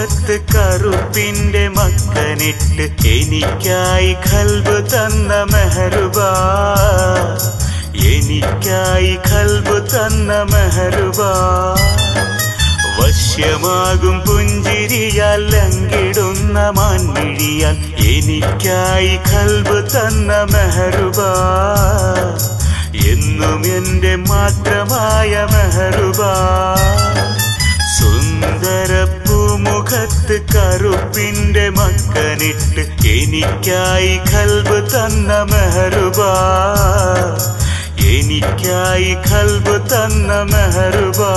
മുഖത്ത് കറുപ്പിന്റെ മക്കനിട്ട് എനിക്കായി കൽബ് തന്ന മെഹറുബാ എനിക്കായി കൽബ് തന്ന മെഹറുബാ വശ്യമാകും പുഞ്ചിരിയാൽ ലങ്കിടുന്ന മാൻമിഴിയാൽ എനിക്കായി കൽബ് തന്ന മെഹറുബാ എന്നും എന്റെ മാത്രമായ മെഹറുബാ സുന്ദരപ്പൂമുഖത്ത് കറുപ്പിന്റെ മക്കനിട്ട് എനിക്കായി കൽബ് തന്ന മെഹറുബാ എനിക്കായി കൽബ് തന്ന മെഹറുബാ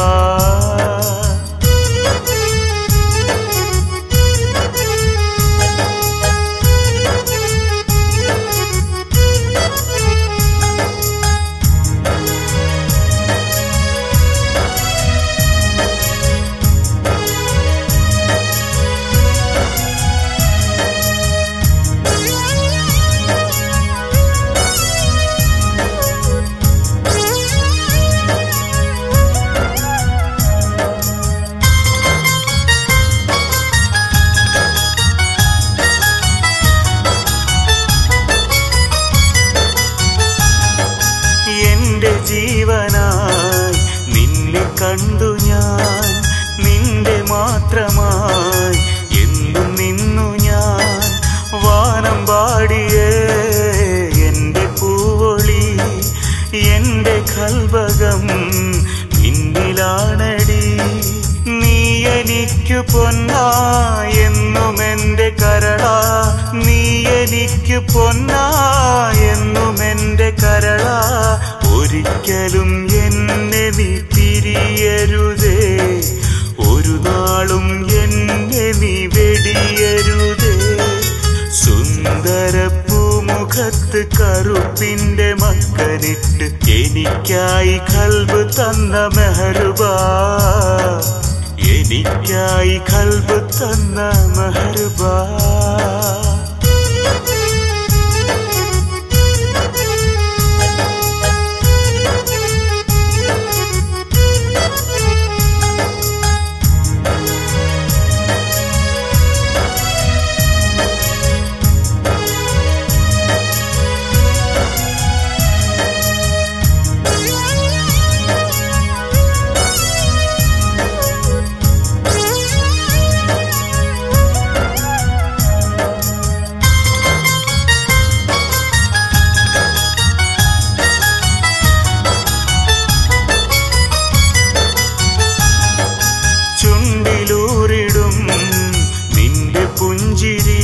എന്റെ ജീവനായി നിന്നെ കണ്ടു ഞാൻ നിന്റെ മാത്രമായി എന്നും നിന്നു ഞാൻ വാനം പാടിയേ എന്റെ പൂവൊളി എന്റെ കൽവകം പിന്നിലാണടി നീ എനിക്കു പൊന്നാ എന്നും എന്റെ കരളാ നീ എനിക്ക് പൊന്നാ എന്നും എന്റെ കരളാ ഒരിക്കലും എന്നെ നീ പിരിയരുതേ ഒരു നാളും എന്നെ നീ വെടിയരുതേ സുന്ദരപ്പൂമുഖത്ത് കറുപ്പിന്റെ മക്കനിട്ട് എനിക്കായി കൽബ് തന്ന മെഹറുബാ എനിക്കായി കൽബ് തന്ന മെഹറുബാ ചുണ്ടിലൂറിടും നിന്റെ പുഞ്ചിരി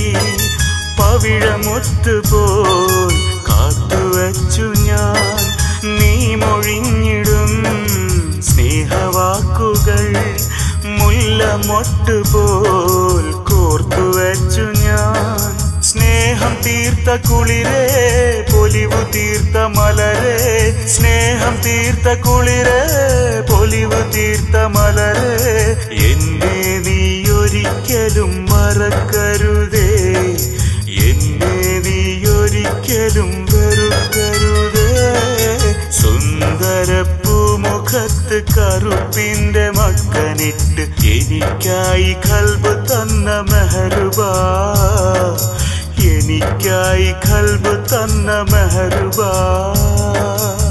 പവിഴമൊത്തുപോൽ കാത്തുവച്ചു ഞാൻ നീ മൊഴിഞ്ഞിടും സ്നേഹവാക്കുകൾ മുല്ലമൊട്ടുപോൽ കോർത്തുവച്ചു ഞാൻ സ്നേഹം തീർത്ത കുളിരേ പൊലിവു തീർത്ത മലരേ സ്നേഹം തീർത്ത കുളിരേ പൊലിവു തീർത്ത മലരേ എന്നെ നീ ഒരിക്കലും മറക്കരുതേ എന്നെ നീ ഒരിക്കലും വെറുക്കരുതേ സുന്ദരപ്പൂമുഖത്ത് കറുപ്പിന്റെ മക്കനിട്ട് എനിക്കായി കൽബ് തന്ന മെഹറുബാ എനിക്കായി കൽബ് തന്ന മെഹറുബാ